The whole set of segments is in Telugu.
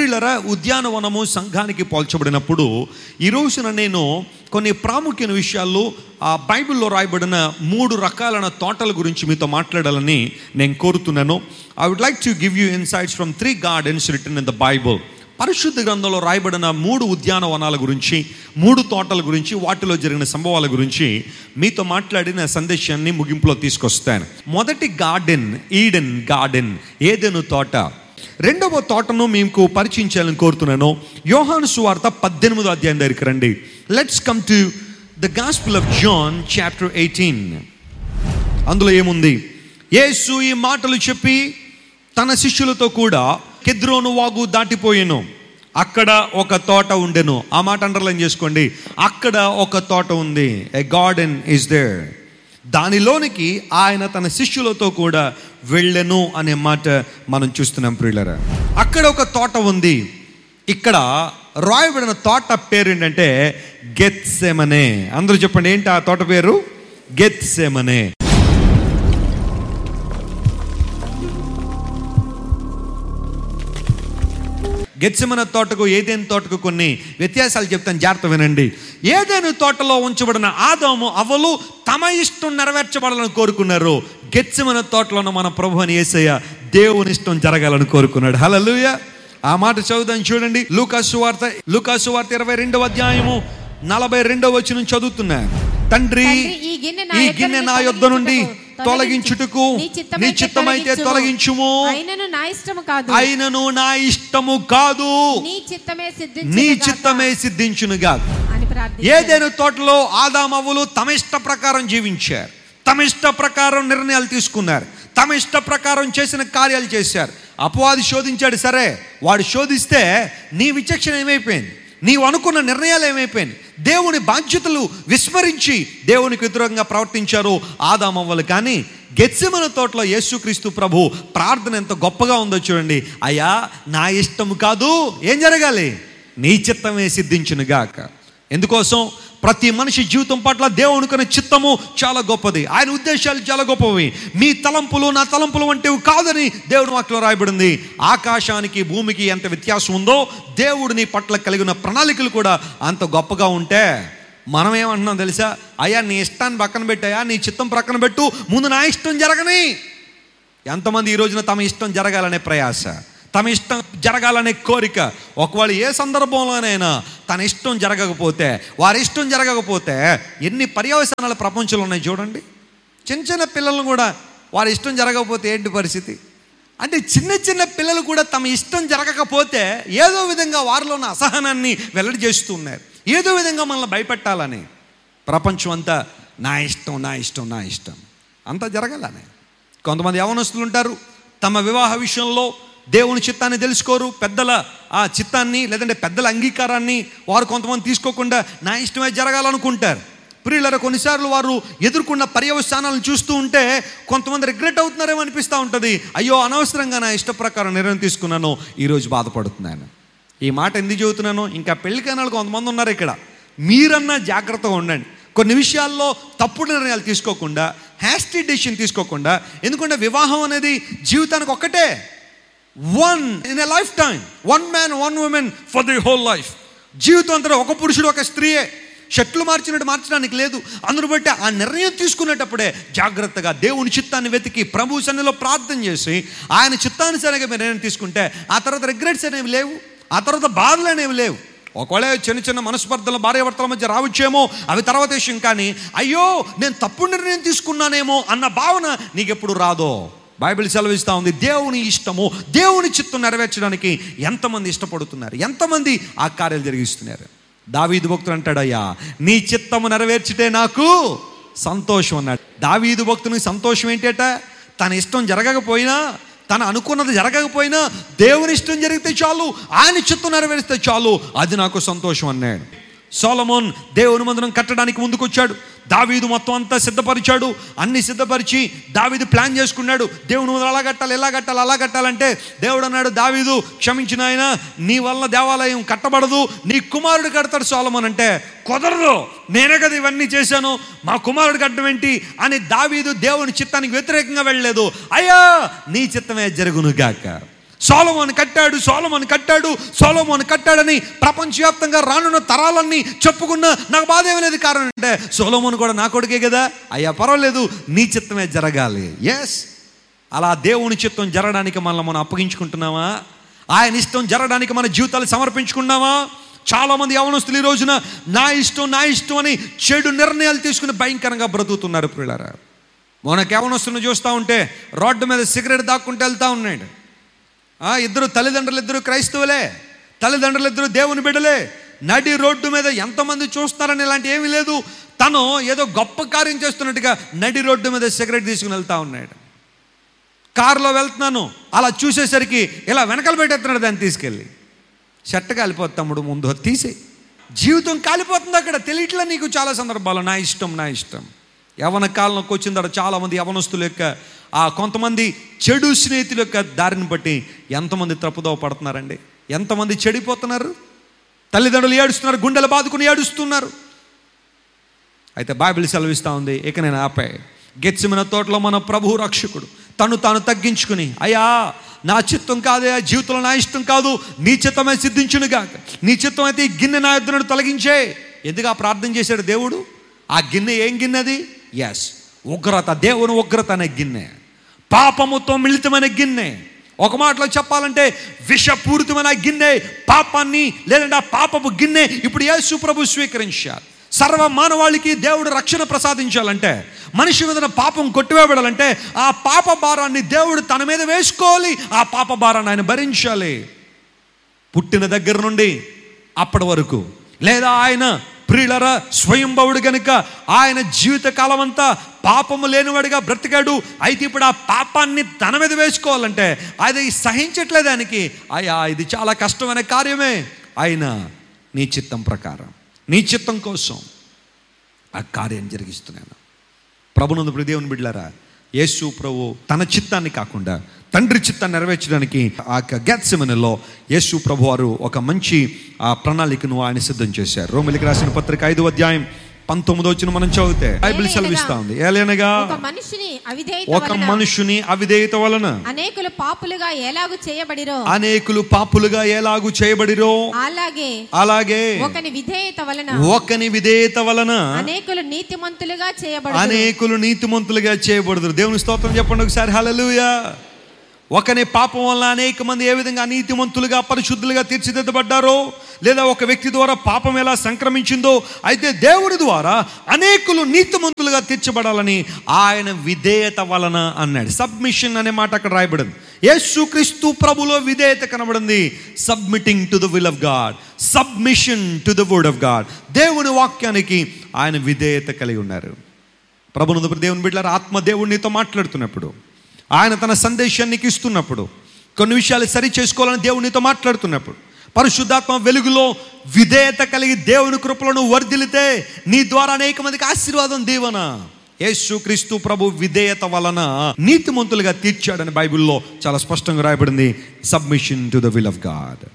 ప్రియులరా ఉద్యానవనము సంఘానికి పోల్చబడినప్పుడు ఈ రోజున నేను కొన్ని ప్రాముఖ్యమైన విషయాలు ఆ బైబిల్లో రాయబడిన మూడు రకాలైన తోటల గురించి మీతో మాట్లాడాలని నేను కోరుతున్నాను I would like to give you insights from three gardens return in the Bible పరిశుద్ధ గ్రంథంలో రాయబడిన మూడు ఉద్యానవనాల గురించి మూడు తోటల గురించి వాటిలో జరిగిన సంభవాల గురించి మీతో మాట్లాడిన సందేశాన్ని ముగింపులో తీసుకొస్తాను మొదటి గార్డెన్ ఈడెన్ గార్డెన్ ఏదెను తోట రెండవ తోటను మీకు పరిచయం చేయాలని కోరుతున్నాను యోహాను సువార్త పద్దెనిమిదో అధ్యాయం దగ్గరికి రండి let's come to the gospel of John chapter eighteen అందులో ఏముంది యేసు ఈ మాటలు చెప్పి తన శిష్యులతో కూడా కెద్రోను వాగు దాటిపోయాను అక్కడ ఒక తోట ఉండెను ఆ మాట అండర్లైన్ చేసుకోండి అక్కడ ఒక తోట ఉంది ఎ గార్డెన్ ఇస్ దేర్ దానిలోనికి ఆయన తన శిష్యులతో కూడా వెళ్ళెను అనే మాట మనం చూస్తున్నాం ప్రియులరా అక్కడ ఒక తోట ఉంది ఇక్కడ రాయబడిన తోట పేరు ఏంటంటే గెత్సెమనే అందరూ చెప్పండి ఏంటి ఆ తోట పేరు గెత్సెమనే గెత్సెమన తోటకు ఏదేని తోటకు కొన్ని వ్యత్యాసాలు చెప్తాను జాగ్రత్త వినండి ఏదేని తోటలో ఉంచబడిన ఆదాము అవలు తమ ఇష్టం నెరవేర్చబడాలని కోరుకున్నారు గెత్సెమన తోటలోన మన ప్రభు అని ఏసయ్య దేవుని ఇష్టం జరగాలని కోరుకున్నాడు హలలుయ ఆ మాట చదువుదాం చూడండి లూకాసు వార్త లూకాసు వార్త ఇరవై రెండవ అధ్యాయము నలభై రెండవ వచ్చిన చదువుతున్నా తండ్రి తండ్రి, ఈ గిన్నె నా ఈ యొద్ద గిన్నె నుండి నా యొద్ద నుండి తొలగించుటకు, తొలగించుటకు నీ చిత్తమైతే నీ చిత్తమైతే తొలగించుము. తొలగించుము అయినను నా ఇష్టము కాదు అయినను నా ఇష్టము కాదు నీ చిత్తమే నీ సిద్ధించును చిత్తమే సిద్ధించునుగా అని ప్రార్థించాను. ఏదైనా తోటలో ఆదామవ్వలు తమ ఇష్ట ప్రకారం జీవించారు తమ ఇష్ట ప్రకారం నిర్ణయాలు తీసుకున్నారు తమ ఇష్ట ప్రకారం చేసిన కార్యాలు చేశారు అపవాది శోధించాడు సరే వాడు శోధిస్తే నీ విచక్షణ ఏమైపోయింది నీవు అనుకున్న నిర్ణయాలు ఏమైపోయింది దేవుని బాధ్యతలు విస్మరించి దేవునికి వ్యతిరేకంగా ప్రవర్తించారు ఆదామవ్వలు కానీ గెత్సిమన తోటలో యేసుక్రీస్తు ప్రభు ప్రార్థన ఎంత గొప్పగా ఉందో చూడండి అయ్యా నా ఇష్టము కాదు ఏం జరగాలి నీ చిత్తమే సిద్ధించునుగాక ఎందుకోసం ప్రతి మనిషి జీవితం పట్ల దేవునికున్న చిత్తము చాలా గొప్పది ఆయన ఉద్దేశాలు చాలా గొప్పవి మీ తలంపులు నా తలంపులు వంటివి కాదని దేవుని వాక్లో రాయబడింది ఆకాశానికి భూమికి ఎంత వ్యత్యాసం ఉందో దేవుడు నీ పట్ల కలిగిన ప్రణాళికలు కూడా అంత గొప్పగా ఉంటే మనం ఏమంటున్నాం తెలుసా అయ్యా నీ ఇష్టాన్ని పక్కన పెట్టాయా నీ చిత్తం ప్రక్కన పెట్టు ముందు నా ఇష్టం జరగని ఎంతమంది ఈ రోజున తమ ఇష్టం జరగాలనే ప్రయాస తమ ఇష్టం జరగాలనే కోరిక ఒకవేళ ఏ సందర్భంలోనైనా తన ఇష్టం జరగకపోతే వారి ఇష్టం జరగకపోతే ఎన్ని పర్యవసానాలు ప్రపంచంలో ఉన్నాయి చూడండి చిన్న చిన్న పిల్లలను కూడా వారి ఇష్టం జరగకపోతే ఏంటి పరిస్థితి అంటే చిన్న చిన్న పిల్లలు కూడా తమ ఇష్టం జరగకపోతే ఏదో విధంగా వారిలో ఉన్న అసహనాన్ని వెల్లడి చేస్తూ ఉన్నారు ఏదో విధంగా మనల్ని భయపెట్టాలని ప్రపంచం అంతా నా ఇష్టం నా ఇష్టం నా ఇష్టం అంతా జరగాలనే కొంతమంది యవనస్తులు ఉంటారు తమ వివాహ విషయంలో దేవుని చిత్తాన్ని తెలుసుకోరు పెద్దల ఆ చిత్తాన్ని లేదంటే పెద్దల అంగీకారాన్ని వారు కొంతమంది తీసుకోకుండా నా ఇష్టమే జరగాలనుకుంటారు ప్రియులర కొన్నిసార్లు వారు ఎదుర్కొన్న పర్యవసానాలను చూస్తూ ఉంటే కొంతమంది రిగ్రెట్ అవుతున్నారేమో అనిపిస్తూ ఉంటుంది అయ్యో అనవసరంగా నా ఇష్ట ప్రకారం నిర్ణయం తీసుకున్నాను ఈరోజు బాధపడుతున్నాను ఈ మాట ఎందుకు చెబుతున్నాను ఇంకా పెళ్లి కానాలు కొంతమంది ఉన్నారు ఇక్కడ మీరన్నా జాగ్రత్తగా ఉండండి కొన్ని విషయాల్లో తప్పుడు నిర్ణయాలు తీసుకోకుండా హ్యాస్టీ డెసిషన్ తీసుకోకుండా ఎందుకంటే వివాహం అనేది జీవితానికి ఒక్కటే one in a lifetime one man one woman for the whole life జీవితం అంతా ఒక పురుషుడు ఒక స్త్రీయే షట్లు మార్చినట్టు మార్చడానికి లేదు అందును బట్టి ఆ నిర్ణయం తీసుకునేటప్పుడే జాగ్రత్తగా దేవుని చిత్తాన్ని వెతికి ప్రభు సన్నిలో ప్రార్థన చేసి ఆయన చిత్తానుసారంగా మీరు నిర్ణయం తీసుకుంటే ఆ తర్వాత రిగ్రెట్స్ అనేవి లేవు ఆ తర్వాత బాధలు అనేవి లేవు ఒకవేళ చిన్న చిన్న మనస్పర్ధలు భార్యాభర్తల మధ్య రావచ్చేమో అవి తర్వాత విషయం కానీ అయ్యో నేను తప్పుడు నిర్ణయం తీసుకున్నానేమో అన్న భావన నీకు ఎప్పుడు రాదో బైబిల్ సెలవిస్తూ ఉంది దేవుని ఇష్టము దేవుని చిత్తం నెరవేర్చడానికి ఎంతమంది ఇష్టపడుతున్నారు ఎంతమంది ఆ కార్యాలు జరిగిస్తున్నారు దావీదు భక్తుడు అంటాడయ్యా నీ చిత్తము నెరవేర్చితే నాకు సంతోషం అన్నాడు దావీదు భక్తునికి సంతోషం ఏంటట తన ఇష్టం జరగకపోయినా తను అనుకున్నది జరగకపోయినా దేవుని ఇష్టం జరిగితే చాలు ఆయన చిత్తం నెరవేరిస్తే చాలు అది నాకు సంతోషం అన్నాడు సోలమోన్ దేవుని మందిరం కట్టడానికి ముందుకొచ్చాడు దావీదు మొత్తం అంతా సిద్ధపరిచాడు అన్ని సిద్ధపరిచి దావీదు ప్లాన్ చేసుకున్నాడు దేవుని మందిరం అలా కట్టాలి ఎలా కట్టాలి అలా కట్టాలంటే దేవుడు అన్నాడు దావీదు క్షమించిన ఆయన నీ వల్ల దేవాలయం కట్టబడదు నీ కుమారుడు కడతాడు సోలమోన్ అంటే కుదరదు నేనే కదా ఇవన్నీ చేశాను మా కుమారుడు కట్టడం ఏంటి అని దావీదు దేవుని చిత్తానికి వ్యతిరేకంగా వెళ్ళలేదు అయ్యా నీ చిత్తమే జరుగునుగాక సోలమోన్ కట్టాడు సోలమోన్ కట్టాడు సోలమోన్ కట్టాడని ప్రపంచవ్యాప్తంగా రానున్న తరాలన్నీ చెప్పుకున్న నాకు బాధ ఏమీ లేదు కారణం అంటే సోలమోన్ కూడా నా కొడుకే కదా అయ్యా పర్వాలేదు నీ చిత్తమే జరగాలి ఎస్ అలా దేవుని చిత్తం జరగడానికి మనల్ని మనం అప్పగించుకుంటున్నామా ఆయన ఇష్టం జరగడానికి మన జీవితాలు సమర్పించుకున్నామా చాలామంది యవనస్తులు ఈ రోజున నా ఇష్టం నా ఇష్టం అని చెడు నిర్ణయాలు తీసుకుని భయంకరంగా బ్రతుకుతున్నారు పిల్లరా మనకు యవనస్తులను చూస్తూ ఉంటే రోడ్డు మీద సిగరెట్ దాక్కుంటూ వెళ్తూ ఉన్నాడు ఆ, ఇద్దరు తల్లిదండ్రులు ఇద్దరు క్రైస్తవులే తల్లిదండ్రులు ఇద్దరు దేవుని బిడ్డలే నడి రోడ్డు మీద ఎంతమంది చూస్తున్నారని ఇలాంటి ఏమీ లేదు తను ఏదో గొప్ప కార్యం చేస్తున్నట్టుగా నడి రోడ్డు మీద సిగరెట్ తీసుకుని వెళ్తా ఉన్నాడు కారులో వెళ్తున్నాను అలా చూసేసరికి ఇలా వెనకాల పెట్టేస్తున్నాడు దాన్ని తీసుకెళ్ళి చెట్ట కాలిపోతుంది తమ్ముడు ముందు తీసే జీవితం కాలిపోతుంది అక్కడ తెలియట్లే నీకు చాలా సందర్భాలు నా ఇష్టం నా ఇష్టం యవన కాలంలోకి వచ్చిన తర్వాత చాలామంది యవనస్తుల యొక్క ఆ కొంతమంది చెడు స్నేహితుల యొక్క దారిని బట్టి ఎంతమంది తప్పుదోవ పడుతున్నారండి ఎంతమంది చెడిపోతున్నారు తల్లిదండ్రులు ఏడుస్తున్నారు గుండెలు బాదుకుని ఏడుస్తున్నారు అయితే బైబిల్ సెలవిస్తూ ఉంది ఇక నేను ఆపే గెచ్చిమిన తోటలో మన ప్రభు రక్షకుడు తను తాను తగ్గించుకుని అయ్యా నా చిత్తం కాదే జీవితంలో నా ఇష్టం కాదు నీ చిత్తమే సిద్ధించునుగా నీ చిత్తం అయితే ఈ గిన్నె నా ఎదురు తొలగించే ఎందుకు ఆ ప్రార్థన చేశాడు దేవుడు ఆ గిన్నె ఏం గిన్నె అది ఎస్ ఉగ్రత దేవుని ఉగ్రత అనే గిన్నె పాపముతో మిళితమైన గిన్నె ఒక మాటలో చెప్పాలంటే విషపూరితమైన గిన్నె పాపాన్ని లేదంటే ఆ పాపపు గిన్నె ఇప్పుడు యేసు ప్రభు స్వీకరించారు సర్వ మానవాళికి దేవుడు రక్షణ ప్రసాదించాలంటే మనిషి మీద పాపం కొట్టివేయబడాలంటే ఆ పాప భారాన్ని దేవుడు తన మీద వేసుకోవాలి ఆ పాప భారాన్ని ఆయన భరించాలి పుట్టిన దగ్గర నుండి అప్పటి వరకు లేదా ఆయన ప్రియులర స్వయంభవుడు గనుక ఆయన జీవిత కాలం అంతా పాపము లేనివాడిగా బ్రతికాడు అయితే ఇప్పుడు ఆ పాపాన్ని తన మీద వేసుకోవాలంటే అది సహించట్లేదు ఆయనకి అయ్యా ఇది చాలా కష్టమైన కార్యమే అయినా నీ చిత్తం ప్రకారం నీ చిత్తం కోసం ఆ కార్యం జరిగిస్తున్నాను ప్రభునందు ప్రియ దేవుని బిడ్డలారా యేసు ప్రభు తన చిత్తాన్ని కాకుండా తండ్రి చిత్తాన్ని నెరవేర్చడానికి ఆ గెత్సెమనలో యేసు ప్రభు వారు ఒక మంచి ఆ ప్రణాళికను ఆయన సిద్ధం చేశారు రోమిలికి రాసిన పత్రిక ఐదు అధ్యాయం పంతొమ్మిది వచ్చిన మనం చదివితే బైబిల్ సెలవిస్తా ఉంది ఏలైనగా ఒక మనిషిని అవిధేయత ఒక వలన మనుషుని అవిధేయత వలన అనేకులు పాపులుగా ఎలాగు చేయబడిరో అనేకులు పాపులుగా ఎలాగు చేయబడిరో అలాగే అలాగే ఒకని విధేయత వలన ఒకని విధేయత వలన అనేకులు నీతిమంతులుగా చేయబడు అనేకులు నీతిమంతులుగా చేయబడుదురు దేవుని స్తోత్రం చెప్పండి ఒకసారి హల్లెలూయా ఒకని పాపం వల్ల అనేక మంది ఏ విధంగా నీతిమంతులుగా పరిశుద్ధులుగా తీర్చిదిద్దబడ్డారో లేదా ఒక వ్యక్తి ద్వారా పాపం ఎలా సంక్రమించిందో అయితే దేవుడి ద్వారా అనేకులు నీతిమంతులుగా తీర్చబడాలని ఆయన విధేయత వలన అన్నాడు సబ్మిషన్ అనే మాట అక్కడ రాయబడింది యేసుక్రీస్తు ప్రభులో విధేయత కనబడింది submitting to the will of God submission to the word of God దేవుని వాక్యానికి ఆయన విధేయత కలిగి ఉన్నారు ప్రభునందు దేవుని బిడ్డలారా ఆత్మ దేవుడు నీతో మాట్లాడుతున్నప్పుడు ఆయన తన సందేశాన్ని నీకు ఇస్తున్నప్పుడు కొన్ని విషయాలు సరి చేసుకోవాలని దేవుడు నీతో మాట్లాడుతున్నప్పుడు పరిశుద్ధాత్మ వెలుగులో విధేయత కలిగి దేవుని కృపలను వర్ధిల్లితే నీ ద్వారా అనేక మందికి ఆశీర్వాదం దీవన యేసు క్రీస్తు ప్రభు విధేయత వలన నీతిమంతులుగా తీర్చాడని బైబిల్లో చాలా స్పష్టంగా రాయబడింది submission to the will of God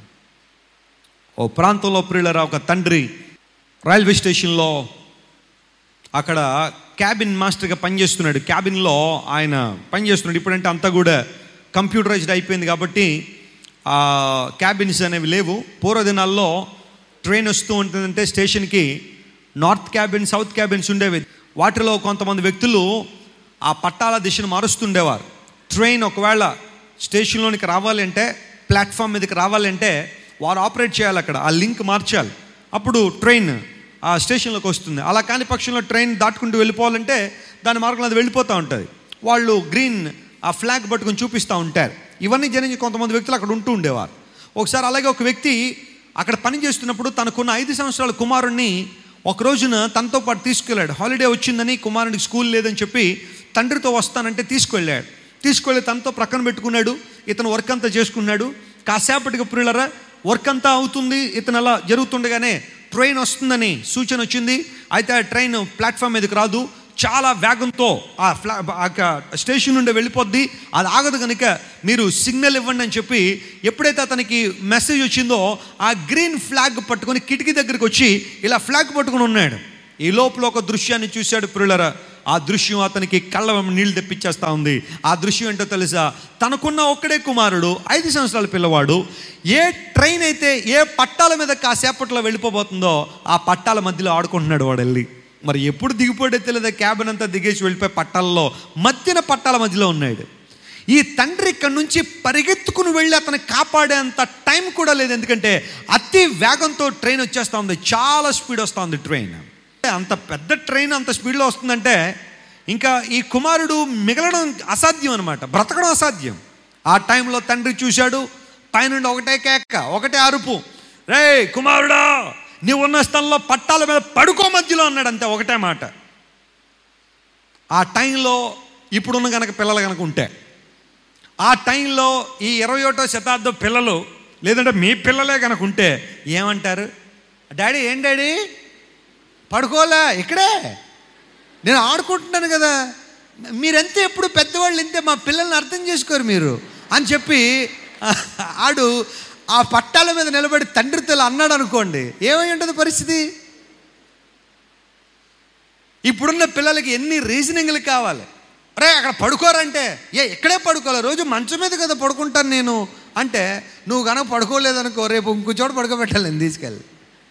ఓ ప్రాంతంలో ప్రియులరా ఒక తండ్రి రైల్వే స్టేషన్లో అక్కడ క్యాబిన్ మాస్టర్గా పనిచేస్తున్నాడు క్యాబిన్లో ఆయన పనిచేస్తున్నాడు ఇప్పుడంటే అంతా కూడా కంప్యూటరైజ్డ్ అయిపోయింది కాబట్టి ఆ క్యాబిన్స్ అనేవి లేవు పూర్వ దినాల్లో ట్రైన్ వస్తూ ఉంటుందంటే స్టేషన్కి నార్త్ క్యాబిన్ సౌత్ క్యాబిన్స్ ఉండేవి వాటిలో కొంతమంది వ్యక్తులు ఆ పట్టాల దిశను మారుస్తుండేవారు ట్రైన్ ఒకవేళ స్టేషన్లోనికి రావాలి అంటే ప్లాట్ఫామ్ మీదకి రావాలి అంటే వారు ఆపరేట్ చేయాలి అక్కడ ఆ లింక్ మార్చాలి అప్పుడు ట్రైన్ ఆ స్టేషన్లోకి వస్తుంది అలా కాని పక్షంలో ట్రైన్ దాటుకుంటూ వెళ్ళిపోవాలంటే దాని మార్గంలో అది వెళ్ళిపోతూ ఉంటుంది వాళ్ళు గ్రీన్ ఆ ఫ్లాగ్ పట్టుకొని చూపిస్తూ ఉంటారు ఇవన్నీ జరిగి కొంతమంది వ్యక్తులు అక్కడ ఉంటూ ఉండేవారు ఒకసారి అలాగే ఒక వ్యక్తి అక్కడ పని చేస్తున్నప్పుడు తనకున్న ఐదు సంవత్సరాల కుమారుణ్ణి ఒక రోజున తనతో పాటు తీసుకెళ్ళాడు హాలిడే వచ్చిందని కుమారుడికి స్కూల్ లేదని చెప్పి తండ్రితో వస్తానంటే తీసుకెళ్ళాడు తీసుకెళ్ళి తనతో ప్రక్కన పెట్టుకున్నాడు ఇతను వర్క్ అంతా చేసుకున్నాడు కాసేపటికి ప్రియులరా వర్క్ అంతా అవుతుంది ఇతను అలా జరుగుతుండగానే ట్రైన్ వస్తుందని సూచన వచ్చింది అయితే ఆ ట్రైన్ ప్లాట్ఫామ్ మీదకి రాదు చాలా వేగంతో ఆ ఫ్లా ఆ యొక్క స్టేషన్ నుండి వెళ్ళిపోద్ది అది ఆగదు కనుక మీరు సిగ్నల్ ఇవ్వండి అని చెప్పి ఎప్పుడైతే అతనికి మెసేజ్ వచ్చిందో ఆ గ్రీన్ ఫ్లాగ్ పట్టుకొని కిటికీ దగ్గరికి వచ్చి ఇలా ఫ్లాగ్ పట్టుకొని ఉన్నాడు ఈ లోపల ఒక దృశ్యాన్ని చూశాడు ప్రియులరా ఆ దృశ్యం అతనికి కళ్ళ వెంబడి నీళ్లు తెప్పించేస్తా ఉంది ఆ దృశ్యం ఏంటో తెలుసా తనకున్న ఒక్కడే కుమారుడు ఐదు సంవత్సరాల పిల్లవాడు ఏ ట్రైన్ అయితే ఏ పట్టాల మీద కాసేపట్లో వెళ్ళిపోబోతుందో ఆ పట్టాల మధ్యలో ఆడుకుంటున్నాడు వాడు వెళ్ళి మరి ఎప్పుడు దిగిపోయాడో తెలియదు క్యాబిన్ అంతా దిగేసి వెళ్ళిపోయి పట్టాలలో మధ్యన పట్టాల మధ్యలో ఉన్నాడు ఈ తండ్రి ఇక్కడ నుంచి పరిగెత్తుకుని వెళ్ళి అతన్ని కాపాడేంత టైం కూడా లేదు ఎందుకంటే అతి వేగంతో ట్రైన్ వచ్చేస్తూ ఉంది చాలా స్పీడ్ వస్తూ ఉంది ట్రైన్ అంత పెద్ద ట్రైన్ అంత స్పీడ్లో వస్తుందంటే ఇంకా ఈ కుమారుడు మిగలడం అసాధ్యం అనమాట బ్రతకడం అసాధ్యం ఆ టైంలో తండ్రి చూశాడు పైనుండి ఒకటే కేక ఒకటే అరుపు రే కుమారుడా నీవు ఉన్న స్థలంలో పట్టాల మీద పడుకో మధ్యలో అన్నాడు అంతే ఒకటే మాట ఆ టైంలో ఇప్పుడున్న కనుక పిల్లలు కనుక ఉంటే ఆ టైంలో ఈ ఇరవై ఒకటో శతాబ్దం పిల్లలు లేదంటే మీ పిల్లలే కనుక ఉంటే ఏమంటారు డాడీ ఏం డాడీ పడుకోలే ఇక్కడే నేను ఆడుకుంటున్నాను కదా మీరంతే ఎప్పుడు పెద్దవాళ్ళు ఇంతే మా పిల్లల్ని అర్థం చేసుకోరు మీరు అని చెప్పి ఆడు ఆ పట్టాల మీద నిలబడి తండ్రితో అన్నాడు అనుకోండి ఏమై ఉంటుంది పరిస్థితి ఇప్పుడున్న పిల్లలకి ఎన్ని రీజనింగ్లు కావాలి రే అక్కడ పడుకోరంటే ఏ ఇక్కడే పడుకోవాలి రోజు మంచం మీద కదా పడుకుంటాను నేను అంటే నువ్వు కనుక పడుకోలేదనుకో రేపు ఇంకో చోట పడుకోబెట్టాలి నేను తీసుకెళ్ళి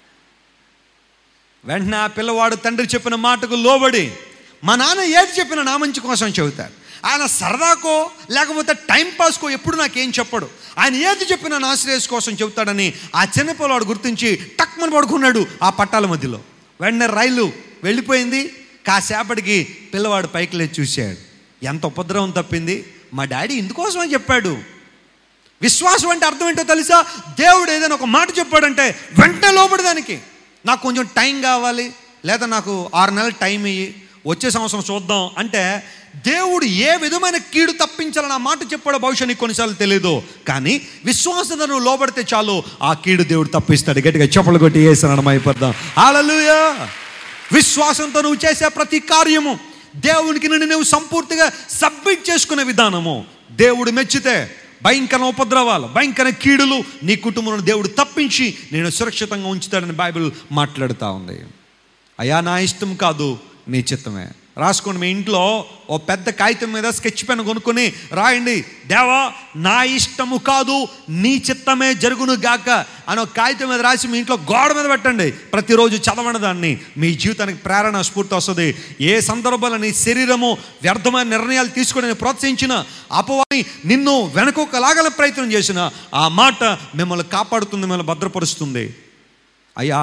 వెంటనే ఆ పిల్లవాడు తండ్రి చెప్పిన మాటకు లోబడి మా నాన్న ఏది చెప్పిన నా మంచి కోసం చెబుతాడు ఆయన సరదాకో లేకపోతే టైం పాస్కో ఎప్పుడు నాకేం చెప్పడు ఆయన ఏది చెప్పినా నా శ్రేయస్ కోసం చెబుతాడని ఆ చిన్న పిల్లవాడు గుర్తించి టక్మని పడుకున్నాడు ఆ పట్టాల మధ్యలో వెంటనే రైలు వెళ్ళిపోయింది కాసేపటికి పిల్లవాడు పైకి లేచి చూశాడు ఎంత ఉపద్రవం తప్పింది మా డాడీ ఇందుకోసమే చెప్పాడు విశ్వాసం అంటే అర్థం ఏంటో తెలుసా దేవుడు ఏదైనా ఒక మాట చెప్పాడంటే వెంటనే లోబడి దానికి నాకు కొంచెం టైం కావాలి లేదా నాకు ఆరు నెలలు టైం ఇయ్యి వచ్చే సంవత్సరం చూద్దాం అంటే దేవుడు ఏ విధమైన కీడు తప్పించాలని ఆ మాట చెప్పాడో బహుశా నీకు కొన్నిసార్లు తెలియదు కానీ విశ్వాసత నువ్వు లోబడితే చాలు ఆ కీడు దేవుడు తప్పిస్తాడు గట్టిగా చెప్పలు కొట్టి వేసాను అయిపోద్దాం హాలలుయా విశ్వాసంతో నువ్వు చేసే ప్రతి కార్యము దేవునికి నిన్ను నువ్వు సంపూర్తిగా సబ్మిట్ చేసుకునే విధానము దేవుడు మెచ్చితే భయంకర ఉపద్రవాలు భయంకర కీడులు నీ కుటుంబంలో దేవుడు తప్పించి నేను సురక్షితంగా ఉంచుతాడని బైబిల్ మాట్లాడుతూ ఉంది అయ్యా నా ఇష్టం కాదు నీ చిత్తమే రాసుకోండి మీ ఇంట్లో ఓ పెద్ద కాగితం మీద స్కెచ్ పెన్ కొనుక్కొని రాయండి దేవా నా ఇష్టము కాదు నీ చిత్తమే జరుగును గాక అని ఒక కాగితం మీద రాసి మీ ఇంట్లో గోడ మీద పెట్టండి ప్రతిరోజు చదవండి దాన్ని మీ జీవితానికి ప్రేరణ స్ఫూర్తి వస్తుంది ఏ సందర్భంలో నీ శరీరము వ్యర్థమైన నిర్ణయాలు తీసుకొని ప్రోత్సహించిన అపవాది నిన్ను వెనకొకలాగల ప్రయత్నం చేసిన ఆ మాట మిమ్మల్ని కాపాడుతుంది మిమ్మల్ని భద్రపరుస్తుంది అయ్యా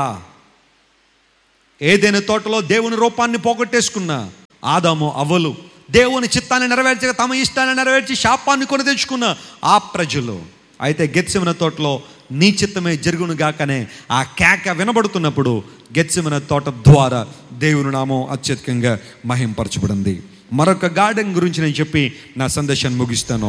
ఏదైనా తోటలో దేవుని రూపాన్ని పోగొట్టేసుకున్న ఆదాము అవ్వలు దేవుని చిత్తాన్ని నెరవేర్చక తమ ఇష్టాన్ని నెరవేర్చి శాపాన్ని కొని తెచ్చుకున్న ఆ ప్రజలు అయితే గెత్సిమిన తోటలో నీ చిత్తమే జరుగును గాకనే ఆ కేక వినబడుతున్నప్పుడు గెత్సిమిన తోట ద్వారా దేవుని నామం అత్యధికంగా మహింపరచబడింది మరొక గార్డెన్ గురించి నేను చెప్పి నా సందేశాన్ని ముగిస్తాను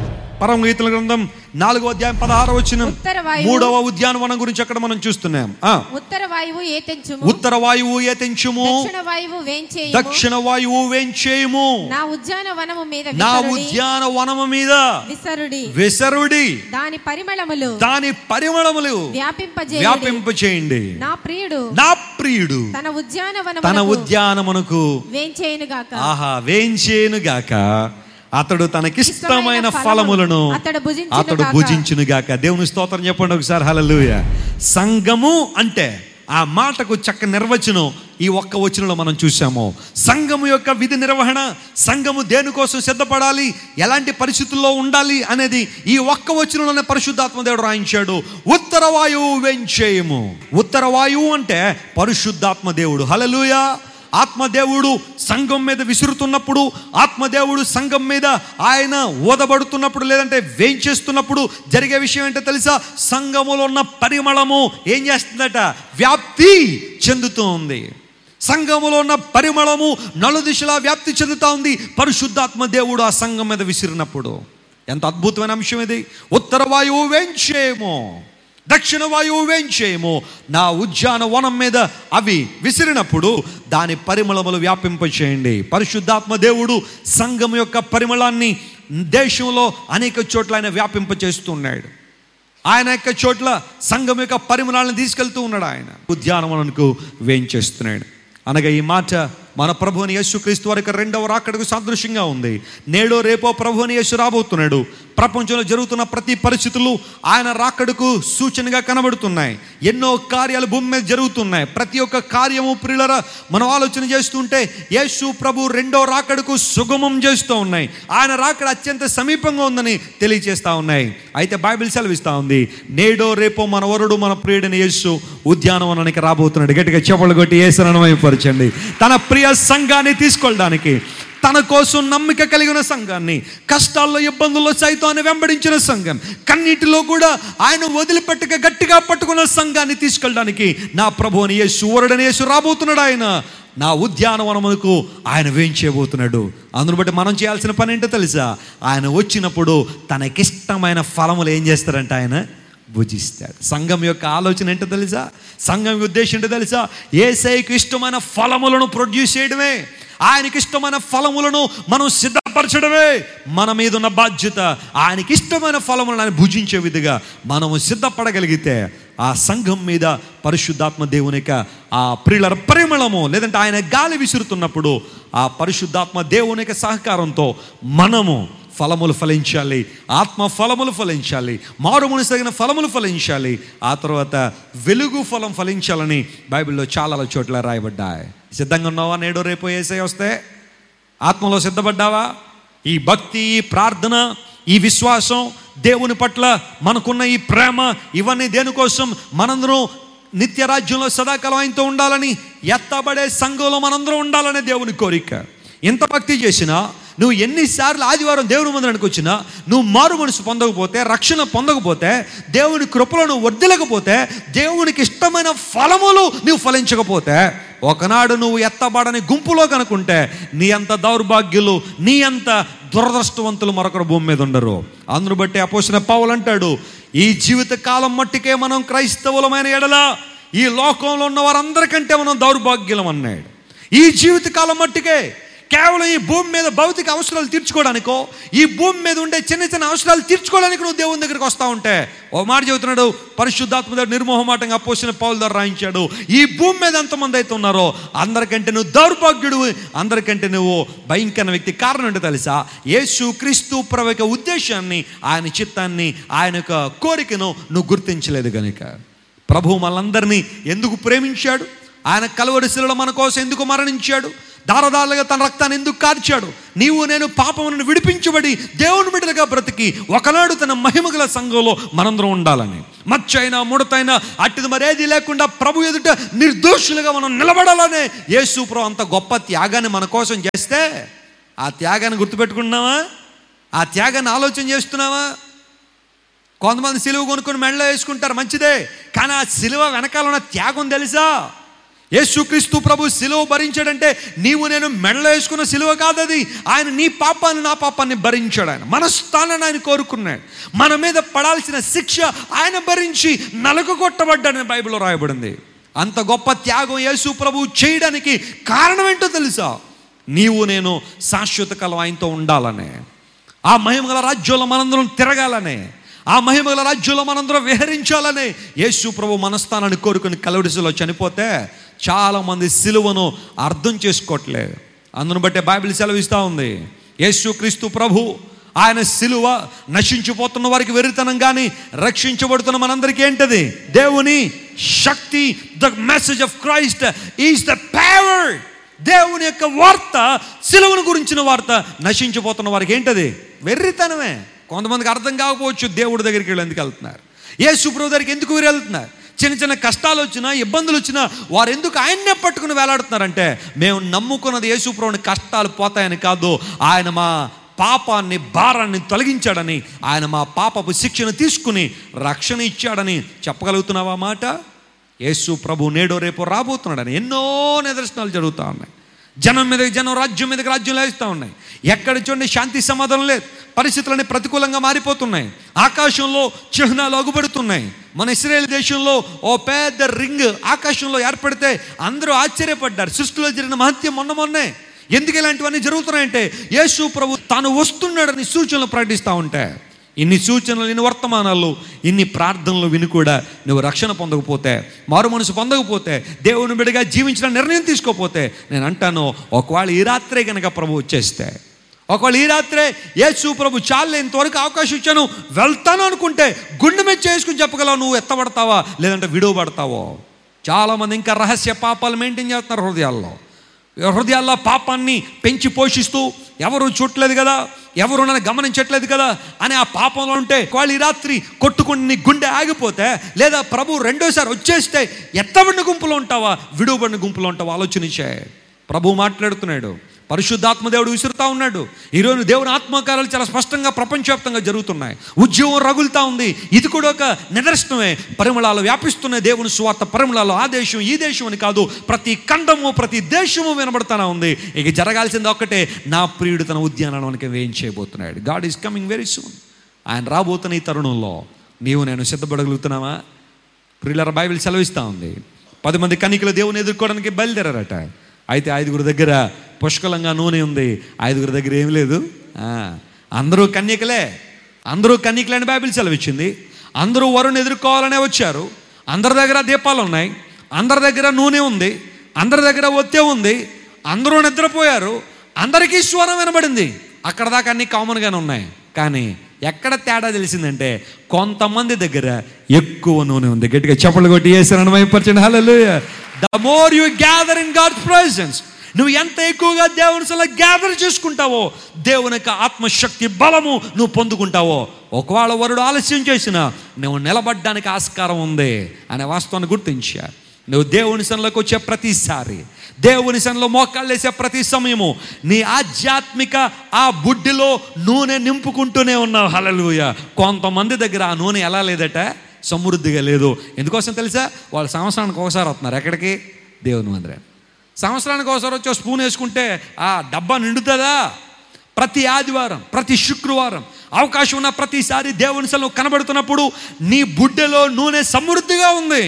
పరమ గీతల గ్రంథం నాలుగో అధ్యాయం పదహారు వచ్చిన ఉత్తర వాయువు- మూడవ ఉద్యానవనం గురించి అక్కడ మనం చూస్తున్నాం ఆ ఉత్తర వాయువు ఏతెంచుము ఉత్తర వాయువు ఏతెంచుము దక్షిణ వాయువు వేంచేయుము దక్షిణ వాయువు వేంచేయము నా ఉద్యాన వనము మీద నా విసరుడి, ఉద్యాన వనము మీద విసరుడి విసరుడి దాని పరిమళములు దాని పరిమళములు వ్యాపింపజేయుడి వ్యాపింప చేయండి నా ప్రియుడు నా ప్రియుడు తన ఉద్యాన తన వనమునకు ఉద్యానమునకు వేంచేయును గాక ఆహా వేంచేను గాక అతడు తనకిష్టమైన ఫలములను అతడు భుజించును అతడు గాక. భుజించును గాక దేవుని స్తోత్రం చెప్పండి ఒకసారి హల్లెలూయా సంఘము అంటే ఆ మాటకు చక్క నిర్వచనం ఈ ఒక్క వచనంలో మనం చూసాము సంఘము యొక్క విధి నిర్వహణ సంఘము దేనికోసం సిద్ధపడాలి ఎలాంటి పరిస్థితుల్లో ఉండాలి అనేది ఈ ఒక్క వచనంలోనే పరిశుద్ధాత్మ దేవుడు రాయించాడు ఉత్తర వాయువు వెంచేయము ఉత్తర వాయువు అంటే పరిశుద్ధాత్మ దేవుడు హలలుయా ఆత్మదేవుడు సంఘం మీద విసురుతున్నప్పుడు ఆత్మదేవుడు సంఘం మీద ఆయన ఓదబడుతున్నప్పుడు లేదంటే వేంచేస్తున్నప్పుడు జరిగే విషయం ఏంటో తెలుసా సంఘములో ఉన్న పరిమళము ఏం చేస్తుందట వ్యాప్తి చెందుతూ ఉంది సంఘములో ఉన్న పరిమళము నలుదిశలా వ్యాప్తి చెందుతూ ఉంది పరిశుద్ధాత్మ దేవుడు ఆ సంఘం మీద విసిరినప్పుడు ఎంత అద్భుతమైన అంశం ఇది ఉత్తర వాయువు వేంచేయము దక్షిణ వాయువు వేంచేయము నా ఉద్యాన వనం మీద అవి విసిరినప్పుడు దాని పరిమళములు వ్యాపింపచేయండి పరిశుద్ధాత్మ దేవుడు సంఘం యొక్క పరిమళాన్ని దేశంలో అనేక చోట్ల ఆయన వ్యాపింపచేస్తున్నాడు ఆయన యొక్క చోట్ల సంఘం యొక్క పరిమళాలను తీసుకెళ్తూ ఉన్నాడు ఆయన ఉద్యానవనకు వేంచేస్తున్నాడు అనగా ఈ మాట మన ప్రభుని యేసుక్రీస్తు వారికి రెండవ రాకడకు సాదృశ్యంగా ఉంది నేడో రేపో ప్రభుని యేసు రాబోతున్నాడు ప్రపంచంలో జరుగుతున్న ప్రతి పరిస్థితులు ఆయన రాకడకు సూచనగా కనబడుతున్నాయి ఎన్నో కార్యాలు భూమి మీద జరుగుతున్నాయి ప్రతి ఒక్క కార్యము ప్రియులర మనం ఆలోచన చేస్తుంటే యేసు ప్రభు రెండో రాకడకు సుగమం చేస్తూ ఉన్నాయి ఆయన రాకడ అత్యంత సమీపంగా ఉందని తెలియజేస్తూ ఉన్నాయి అయితే బైబిల్ సెలవిస్తూ ఉంది నేడో రేపో మన వరుడు మన ప్రియుడిని యేసు ఉద్యానవనానికి రాబోతున్నాడు గట్టిగా చెప్పలు కొట్టి ఏసరణమయపరచండి తన ప్రియ సంఘాన్ని తీసుకెళ్ళడానికి తన కోసం నమ్మిక కలిగిన సంఘాన్ని కష్టాల్లో ఇబ్బందుల్లో సైతాన్ని వెంబడించిన సంఘం కన్నీటిలో కూడా ఆయన వదిలిపెట్టక గట్టిగా పట్టుకున్న సంఘాన్ని తీసుకెళ్ళడానికి నా ప్రభువుని యేసు వరుడని యేసు రాబోతున్నాడు ఆయన నా ఉద్యానవనమునకు ఆయన వేయించేయబోతున్నాడు అందును బట్టి మనం చేయాల్సిన పని ఏంటో తెలుసా ఆయన వచ్చినప్పుడు తనకిష్టమైన ఫలములు ఏం చేస్తారంట ఆయన భుజిస్తాడు సంఘం యొక్క ఆలోచన ఏంటో తెలుసా సంఘం యొక్క ఉద్దేశం ఏంటో తెలుసా ఏసైకి ఇష్టమైన ఫలములను ప్రొడ్యూస్ చేయడమే ఆయనకి ఇష్టమైన ఫలములను మనం సిద్ధపరచడమే మన మీద ఉన్న బాధ్యత ఆయనకి ఇష్టమైన ఫలములను ఆయన భుజించే విధంగా మనము సిద్ధపడగలిగితే ఆ సంఘం మీద పరిశుద్ధాత్మ దేవుని యొక్క ఆ ప్రియుల పరిమళము లేదంటే ఆయన గాలి విసురుతున్నప్పుడు ఆ పరిశుద్ధాత్మ దేవుని యొక్క సహకారంతో మనము ఫలములు ఫలించాలి ఆత్మ ఫలములు ఫలించాలి మారు మనసగిన ఫలములు ఫలించాలి ఆ తర్వాత వెలుగు ఫలం ఫలించాలని బైబిల్లో చాలా చోట్ల రాయబడ్డాయి సిద్ధంగా ఉన్నావా నేడో రేపు ఏసై వస్తే ఆత్మలో సిద్ధపడ్డావా ఈ భక్తి ఈ ప్రార్థన ఈ విశ్వాసం దేవుని పట్ల మనకున్న ఈ ప్రేమ ఇవన్నీ దేనికోసం మనందరం నిత్య రాజ్యంలో సదాకాలం ఆయనతో ఉండాలని ఎత్తబడే సంఘంలో మనందరం ఉండాలనే దేవుని కోరిక ఎంత భక్తి చేసినా నువ్వు ఎన్నిసార్లు ఆదివారం దేవుని మందిరానికి వచ్చినా నువ్వు మారు మనసు పొందకపోతే రక్షణ పొందకపోతే దేవుని కృపలో నువ్వు వర్దిలకపోతే దేవునికి ఇష్టమైన ఫలములు నువ్వు ఫలించకపోతే ఒకనాడు నువ్వు ఎత్తబడని గుంపులో కనుకుంటే నీ అంత దౌర్భాగ్యులు నీ అంత దురదృష్టవంతులు మరొకరు భూమి మీద ఉండరు అందును బట్టి అపోసిన పావులు అంటాడు ఈ జీవిత కాలం మట్టికే మనం క్రైస్తవులమైన ఎడల ఈ లోకంలో ఉన్న వారందరికంటే మనం దౌర్భాగ్యులం అన్నాడు ఈ జీవిత కాలం మట్టికే కేవలం ఈ భూమి మీద భౌతిక అవసరాలు తీర్చుకోవడానికో ఈ భూమి మీద ఉండే చిన్న చిన్న అవసరాలు తీర్చుకోవడానికి నువ్వు దేవుని దగ్గరికి వస్తూ ఉంటే ఓ మాట చెబుతున్నాడు పరిశుద్ధాత్మ దగ్గర నిర్మోహమాటంగా పోసిన పౌల ద్వారా రాయించాడు ఈ భూమి మీద ఎంతమంది అయితే ఉన్నారో అందరికంటే నువ్వు దౌర్భాగ్యుడు అందరికంటే నువ్వు భయంకర వ్యక్తి కారణం ఏంటో తెలుసా యేసు క్రీస్తు ప్రభు యొక్క ఉద్దేశాన్ని ఆయన చిత్తాన్ని ఆయన యొక్క కోరికను నువ్వు గుర్తించలేదు కనుక ప్రభు మనందరినీ ఎందుకు ప్రేమించాడు ఆయన కలవరిశిలలో మన కోసం ఎందుకు మరణించాడు దారదారులుగా తన రక్తాన్ని ఎందుకు కార్చాడు నీవు నేను పాపమును విడిపించబడి దేవుని బిడ్డలుగా బ్రతికి ఒకనాడు తన మహిమగల సంఘంలో మనందరం ఉండాలని మచ్చైనా ముడతైనా అట్టిది మరేది లేకుండా ప్రభు ఎదుట నిర్దోషులుగా మనం నిలబడాలనే యేసు ప్రభు అంత గొప్ప త్యాగాన్ని మన కోసం చేస్తే ఆ త్యాగాన్ని గుర్తుపెట్టుకుంటున్నావా ఆ త్యాగాన్ని ఆలోచన చేస్తున్నావా కొంతమంది సిలువ కొనుక్కొని మెడలో వేసుకుంటారు మంచిదే కానీ ఆ సిలువ వెనకాల ఉన్న త్యాగం తెలుసా యేసుక్రీస్తు ప్రభు సిలువ భరించాడంటే నీవు నేను మెడలో వేసుకున్న సిలువ కాదు అది ఆయన నీ పాపాన్ని నా పాపాన్ని భరించాడు ఆయన మన స్థానాన్ని ఆయన కోరుకున్నాడు మన మీద పడాల్సిన శిక్ష ఆయన భరించి నలుగు కొట్టబడ్డాడని బైబిల్లో రాయబడింది అంత గొప్ప త్యాగం యేసు ప్రభు చేయడానికి కారణం ఏంటో తెలుసా నీవు నేను శాశ్వత కాలం ఆయనతో ఉండాలనే ఆ మహిమగల రాజ్యంలో మనందరం తిరగాలనే ఆ మహిమగల రాజ్యంలో మనందరం విహరించాలనే యేసు ప్రభు మనస్థానాన్ని కోరుకుని కలవడిసలో చనిపోతే చాలామంది సిలువను అర్థం చేసుకోవట్లేదు అందును బట్టే బైబిల్ సెలవిస్తూ ఉంది యేసు క్రీస్తు ప్రభు ఆయన సిలువ నశించిపోతున్న వారికి వెరితనం కానీ రక్షించబడుతున్న మనందరికీ ఏంటది దేవుని శక్తి the message of Christ is the power దేవుని యొక్క వార్త సిలువను గురించిన వార్త నశించిపోతున్న వారికి ఏంటది వెర్రితనమే కొంతమందికి అర్థం కాకపోవచ్చు దేవుడి దగ్గరికి వీళ్ళు ఎందుకు వెళ్తున్నారు ఏ సుప్రభు దగ్గరికి ఎందుకు వీరు వెళ్తున్నారు చిన్న చిన్న కష్టాలు వచ్చినా ఇబ్బందులు వచ్చినా వారు ఎందుకు ఆయన్నే పట్టుకుని వేలాడుతున్నారంటే మేము నమ్ముకున్నది యేసుప్రభుని కష్టాలు పోతాయని కాదు ఆయన మా పాపాన్ని భారాన్ని తొలగించాడని ఆయన మా పాపపు శిక్షను తీసుకుని రక్షణ ఇచ్చాడని చెప్పగలుగుతున్నావా మాట యేసు ప్రభు నేడో రేపు రాబోతున్నాడని ఎన్నో నిదర్శనాలు జరుగుతూ ఉన్నాయి జనం మీదకి జనం రాజ్యం మీదకి రాజ్యం లేస్తూ ఉన్నాయి ఎక్కడ చూడండి శాంతి సమాధానం లేదు పరిస్థితులన్నీ ప్రతికూలంగా మారిపోతున్నాయి ఆకాశంలో చిహ్నాలు అగుపడుతున్నాయి మన ఇస్రాయేల్ దేశంలో ఓ పెద్ద రింగ్ ఆకాశంలో ఏర్పడితే అందరూ ఆశ్చర్యపడ్డారు సృష్టిలో జరిగిన మహత్యం మొన్న మొన్నే ఎందుకు ఇలాంటివన్నీ జరుగుతున్నాయంటే యేసు ప్రభు తాను వస్తున్నాడని సూచనలు ప్రకటిస్తూ ఉంటే ఇన్ని సూచనలు ఇన్ని వర్తమానాలు ఇన్ని ప్రార్థనలు విని కూడా నువ్వు రక్షణ పొందకపోతే మారు మనసు పొందకపోతే దేవుని బిడ్డగా జీవించిన నిర్ణయం తీసుకోపోతే నేను అంటాను ఒకవేళ ఈ రాత్రే కనుక ప్రభు వచ్చేస్తే ఒకవేళ ఈ రాత్రే యేసు ప్రభు చాలు ఇంతవరకు అవకాశం ఇచ్చాను వెళ్తాను అనుకుంటే గుండె మీద చేసుకుని చెప్పగలవు నువ్వు ఎత్తబడతావా లేదంటే విడువబడతావో చాలామంది ఇంకా రహస్య పాపాలు మెయింటైన్ చేస్తున్నారు హృదయాల్లో హృదయాల్లో పాపాన్ని పెంచి పోషిస్తూ ఎవరు చూడలేదు కదా ఎవరు నన్ను గమనించట్లేదు కదా అని ఆ పాపంలో ఉంటే వాళ్ళు ఈ రాత్రి కొట్టుకుని నీ గుండె ఆగిపోతే లేదా ప్రభు రెండోసారి వచ్చేస్తే ఎత్తబడిన గుంపులో ఉంటావా విడువబడిన గుంపులో ఉంటావా ఆలోచనిచ్చే ప్రభు మాట్లాడుతున్నాడు పరిశుద్ధాత్మ దేవుడు విసురుతా ఉన్నాడు ఈరోజు దేవుని ఆత్మకారాలు చాలా స్పష్టంగా ప్రపంచవ్యాప్తంగా జరుగుతున్నాయి ఉద్యోగం రగులుతా ఉంది ఇది కూడా ఒక నిదర్శనమే పరిమళాలు వ్యాపిస్తున్నాయి దేవుని స్వార్థ పరిమళాలు ఆ దేశం ఈ దేశం అని కాదు ప్రతి ఖండము ప్రతి దేశము వినబడతానే ఉంది ఇక జరగాల్సింది ఒక్కటే నా ప్రియుడు తన ఉద్యానవనానికి వేయం చేయబోతున్నాడు God is coming very soon ఆయన రాబోతున్న ఈ తరుణంలో నీవు నేను సిద్ధపడగలుగుతున్నావా ప్రియులర బైబిల్ సెలవిస్తూ ఉంది పది మంది కనికలు దేవుని ఎదుర్కోవడానికి బయలుదేరారట అయితే ఐదుగురు దగ్గర పుష్కలంగా నూనె ఉంది ఐదుగురు దగ్గర ఏం లేదు ఆ, అందరూ కన్యకలే అందరూ కన్యకలని బైబిల్ సెలవిచ్చింది అందరూ వరుణ్ ఎదుర్కోవాలనే వచ్చారు అందరి దగ్గర దీపాలు ఉన్నాయి అందరి దగ్గర నూనె ఉంది అందరి దగ్గర ఒత్తే ఉంది అందరూ నిద్రపోయారు అందరికీ స్వరం వినబడింది అక్కడ దాకా అన్ని కామన్గానే ఉన్నాయి కానీ ఎక్కడ తేడా తెలిసిందంటే కొంతమంది దగ్గర ఎక్కువ నూనె ఉంది గట్టిగా చెప్పలు కొట్టి వేసారని మైపరచండి hello the more you gather in God presence నువ్వు ఎంత ఎక్కువగా దేవుని సల గ్యాదర్ చేసుకుంటావో దేవుని యొక్క ఆత్మశక్తి బలము నువ్వు పొందుకుంటావో ఒకవేళ వరుడు ఆలస్యం చేసినా నువ్వు నిలబడ్డానికి ఆస్కారం ఉంది అనే వాస్తవాన్ని గుర్తించా నువ్వు దేవుని సన్లోకి వచ్చే ప్రతిసారి దేవుని సన్లో మోకాళ్ళు వేసే ప్రతి సమయము నీ ఆధ్యాత్మిక ఆ బుడ్డిలో నూనె నింపుకుంటూనే ఉన్నావు హలలుయ కొంతమంది దగ్గర ఆ నూనె ఎలా లేదట సమృద్ధిగా లేదు ఎందుకోసం తెలుసా వాళ్ళు సంవత్సరానికి ఒకసారి వస్తున్నారు ఎక్కడికి దేవుని మందిరాన్ని సంవత్సరానికి ఒకసారి వచ్చి ఓ స్పూన్ వేసుకుంటే ఆ డబ్బా నిండుతుందా ప్రతి ఆదివారం ప్రతి శుక్రవారం అవకాశం ఉన్న ప్రతిసారి దేవుని సెలవు కనబడుతున్నప్పుడు నీ బుడ్డెలో నూనె సమృద్ధిగా ఉంది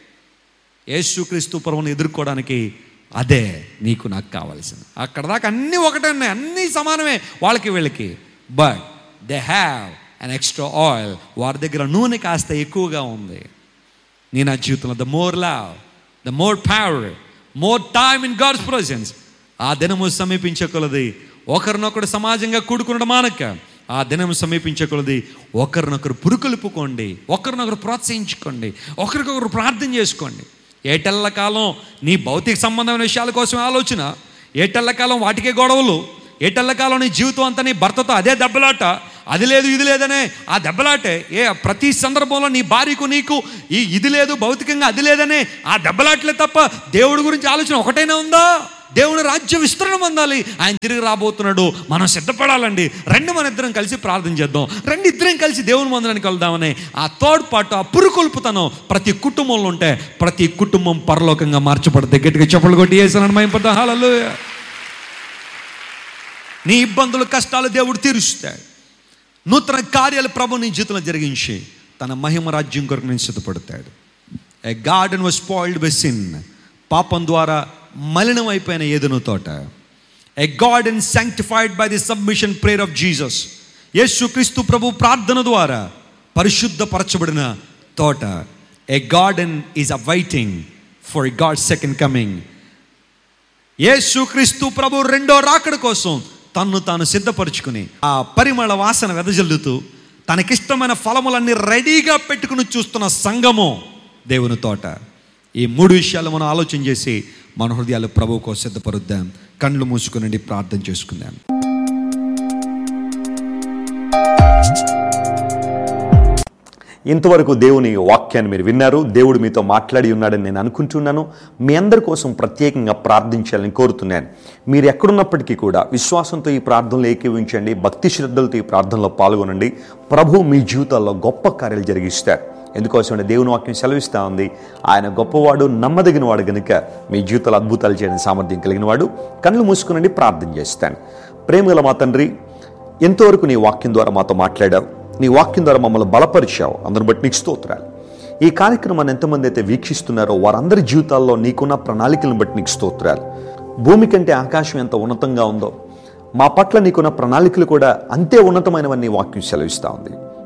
యేసుక్రీస్తు ప్రభువుని ఎదుర్కోవడానికి అదే నీకు నాకు కావాల్సింది అక్కడ దాకా అన్నీ ఒకటే ఉన్నాయి అన్నీ సమానమే వాళ్ళకి వీళ్ళకి but they have an extra oil వారి దగ్గర నూనె కాస్త ఎక్కువగా ఉంది నీ నా జీవితంలో the more love the more power more time in God's presence ఆ దినము సమీపించే కొలది ఒకరినొకరు సమాజంగా కూడుకునడం మానక ఆ దినం సమీపించే కొలది ఒకరినొకరు పురుకొలుపుకోండి ఒకరినొకరు ప్రోత్సహించుకోండి ఒకరికొకరు ప్రార్థన చేసుకోండి ఏటెల్ల కాలం నీ భౌతిక సంబంధమైన విషయాల కోసం ఆలోచన ఏటెల్ల కాలం వాటికే గొడవలు ఏటెల్ల కాలం నీ జీవితం అంతా నీ భర్తతో అదే దెబ్బలాట అది లేదు ఇది లేదనే ఆ దెబ్బలాటే ఏ ప్రతి సందర్భంలో నీ భార్యకు నీకు ఈ ఇది లేదు భౌతికంగా అది లేదనే ఆ దెబ్బలాట్లే తప్ప దేవుడి గురించి ఆలోచన ఒకటైనా ఉందా దేవుని రాజ్య విస్తరణ పొందాలి ఆయన తిరిగి రాబోతున్నాడు మనం సిద్ధపడాలండి రెండు మన ఇద్దరం కలిసి ప్రార్థన చేద్దాం రెండు ఇద్దరం కలిసి దేవుని మందిరానికి వెళ్దామని ఆ థర్డ్ పార్ట్ ఆ పురుకొల్పుతనం ప్రతి కుటుంబంలో ఉంటే ప్రతి కుటుంబం పరలోకంగా మార్చబడుతుంది గట్టిగా చెప్పలు కొట్టి వేసానని మైపడ్డా హాలలు నీ ఇబ్బందులు కష్టాలు దేవుడు తీరుస్తాడు నూతన కార్యాలు ప్రభు నీ జీవితంలో జరిగించి తన మహిమ రాజ్యం కొరకు నేను సిద్ధపడతాడు a garden was spoiled by sin పాపం ద్వారా మలినం అయిపోయిన ఏదైనా తోట a garden sanctified by the submission prayer of Jesus యేసు క్రీస్తు ప్రభు ప్రార్థన ద్వారా పరిశుద్ధపరచబడిన తోట a garden is a waiting for God second coming యేసుక్రీస్తు ప్రభు రెండో రాకడ కోసం తన్ను తాను సిద్ధపరుచుకుని ఆ పరిమళ వాసన వెదజల్లుతూ తనకిష్టమైన ఫలములన్నీ రెడీగా పెట్టుకుని చూస్తున్న సంఘము దేవుని తోట ఈ మూడు విషయాలు మనం ఆలోచన చేసి మన హృదయాలు ప్రభువుకో సిద్ధపరుద్దాం కళ్ళు మూసుకునండి ప్రార్థన చేసుకుందాం ఇంతవరకు దేవుని వాక్యాన్ని మీరు విన్నారు దేవుడు మీతో మాట్లాడి ఉన్నాడని నేను అనుకుంటున్నాను మీ అందరి కోసం ప్రత్యేకంగా ప్రార్థించాలని కోరుతున్నాను మీరు ఎక్కడున్నప్పటికీ కూడా విశ్వాసంతో ఈ ప్రార్థనలు ఏకీవించండి భక్తి శ్రద్ధలతో ఈ ప్రార్థనలో పాల్గొనండి ప్రభు మీ జీవితాల్లో గొప్ప కార్యాలు జరిగిస్తారు ఎందుకోసం దేవుని వాక్యం సెలవిస్తూ ఉంది ఆయన గొప్పవాడు నమ్మదగిన వాడు గనుక మీ జీవితాలు అద్భుతాలు చేయడానికి సామర్థ్యం కలిగిన వాడు కళ్ళు మూసుకునండి ప్రార్థన చేస్తాను ప్రేమగల మా తండ్రి ఎంతవరకు నీ వాక్యం ద్వారా మాతో మాట్లాడావు నీ వాక్యం ద్వారా మమ్మల్ని బలపరిచావు అందరిని బట్టి నీకు స్తోత్రాలు ఈ కార్యక్రమాన్ని ఎంతమంది అయితే వీక్షిస్తున్నారో వారందరి జీవితాల్లో నీకున్న ప్రణాళికలను బట్టి నీకు స్తోత్రాలు భూమి కంటే ఆకాశం ఎంత ఉన్నతంగా ఉందో మా పట్ల నీకున్న ప్రణాళికలు కూడా అంతే ఉన్నతమైనవని నీ వాక్యం సెలవిస్తూ ఉంది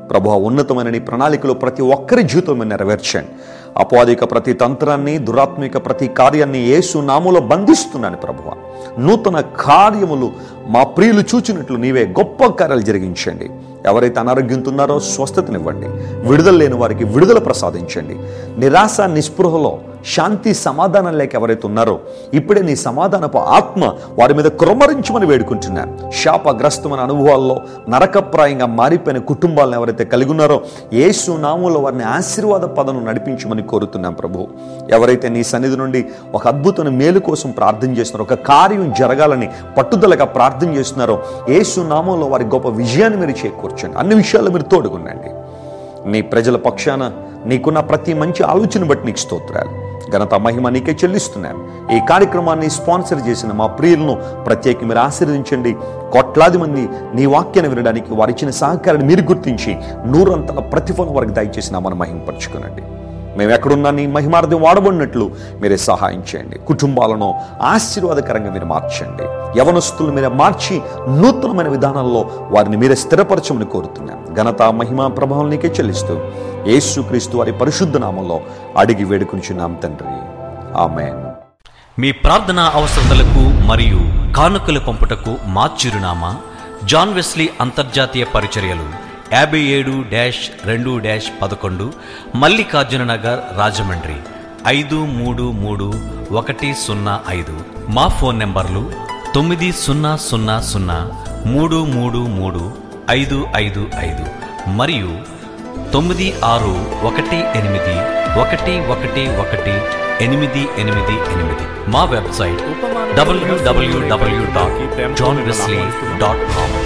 ప్రభు ఆ ఉన్నతమైన నీ ప్రణాళికలో ప్రతి ఒక్కరి జీవితం మీరు నెరవేర్చండి అపాధిక ప్రతి తంత్రాన్ని దురాత్మిక ప్రతి కార్యాన్ని యేసు నామములో బంధిస్తున్నాను ప్రభువ నూతన కార్యములు మా ప్రియులు చూచినట్లు నీవే గొప్ప కార్యాలు జరిగించండి ఎవరైతే అనారోగ్యంతో ఉన్నారో స్వస్థతనివ్వండి విడుదల లేని వారికి విడుదల ప్రసాదించండి నిరాశ నిస్పృహలో శాంతి సమాధానం లేక ఎవరైతే ఉన్నారో ఇప్పుడే నీ సమాధానపు ఆత్మ వారి మీద క్రొమ్మరించమని వేడుకుంటున్నాను శాపగ్రస్తమైన అనుభవాల్లో నరకప్రాయంగా మారిపోయిన కుటుంబాలను ఎవరైతే కలిగి ఉన్నారో యేసు నామంలో వారిని ఆశీర్వాద పదను నడిపించమని కోరుతున్నాం ప్రభు ఎవరైతే నీ సన్నిధి నుండి ఒక అద్భుతమైన మేలు కోసం ప్రార్థన చేస్తున్నారో ఒక కార్యం జరగాలని పట్టుదలగా ప్రార్థన చేస్తున్నారో యేసు నామంలో వారి గొప్ప విజయాన్ని మీరు చేకూర్చండి అన్ని విషయాల్లో మీరు తోడుగుండండి నీ ప్రజల పక్షాన నీకున్న ప్రతి మంచి ఆలోచన బట్టి నీకు స్తోత్రాలు ఘనత మహిమ నీకే చెల్లిస్తున్నాను ఈ కార్యక్రమాన్ని స్పాన్సర్ చేసిన మా ప్రియులను ప్రత్యేక మీరు ఆశీర్వదించండి కోట్లాది మంది నీ వాక్యాన్ని వినడానికి వారు ఇచ్చిన సహకారాన్ని మీరు గుర్తించి నూరంతల ప్రతిఫలం వారికి దయచేసిన మన మహింపరచుకునండి మేము ఎక్కడున్నా నీ మహిమార్థం వాడబడినట్లు మీరే సహాయం చేయండి కుటుంబాలను ఆశీర్వాదకరంగా మీరు మార్చండి యవనస్తులు మీరే మార్చి నూతనమైన విధానాల్లో వారిని మీరే స్థిరపరచమని కోరుతున్నాం ఘనత మహిమ ప్రభావం నీకే చెల్లిస్తూ యేసుక్రీస్తు వారి పరిశుద్ధ నామంలో అడిగి వేడుకుంటున్నాం తండ్రి ఆమెన్ మీ ప్రార్థన అవసరతలకు మరియు కానుకలు పంపుటకు మా చిరునామా జాన్ వెస్లీ అంతర్జాతీయ పరిచర్యలు యాభై ఏడు డాష్ రెండు డాష్ పదకొండు మల్లికార్జున నగర్ రాజమండ్రి ఐదు మూడు మూడు ఒకటి సున్నా ఐదు మా ఫోన్ నెంబర్లు తొమ్మిది సున్నా సున్నా సున్నా మూడు మూడు మూడు ఐదు ఐదు ఐదు మరియు తొమ్మిది ఆరు ఒకటి ఎనిమిది ఒకటి ఒకటి ఒకటి ఎనిమిది ఎనిమిది ఎనిమిది మా website W W W dot John Wesley dot com